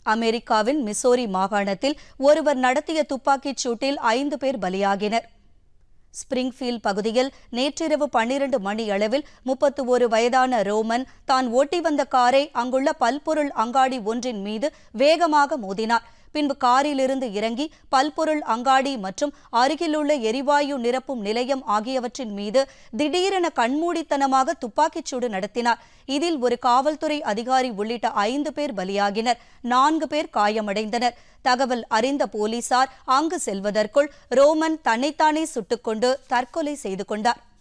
அமெரிக்காவின் மிசோரி மாகாணத்தில் ஒருவர் நடத்திய துப்பாக்கிச் சூட்டில் ஐந்து பேர் பலியாகினர் ஸ்பிரிங்ஃபீல்ட் பகுதியில் நேற்றிரவு பன்னிரண்டு மணி அளவில் முப்பத்து ஒரு வயதான ரோமன் தான் ஓட்டி வந்த காரை அங்குள்ள பல்பொருள் அங்காடி ஒன்றின் மீது வேகமாக மோதினார் பின்பு காரிலிருந்து இறங்கி பல்பொருள் அங்காடி மற்றும் அருகிலுள்ள எரிவாயு நிரப்பும் நிலையம் ஆகியவற்றின் மீது திடீரென கண்மூடித்தனமாக துப்பாக்கிச் சூடு நடத்தினார் இதில் ஒரு காவல்துறை அதிகாரி உள்ளிட்ட ஐந்து பேர் பலியாகினர் நான்கு பேர் காயமடைந்தனர் தகவல் அறிந்த போலீசார் அங்கு செல்வதற்குள் ரோமன் தன்னைத்தானே சுட்டுக்கொண்டு தற்கொலை செய்து கொண்டார்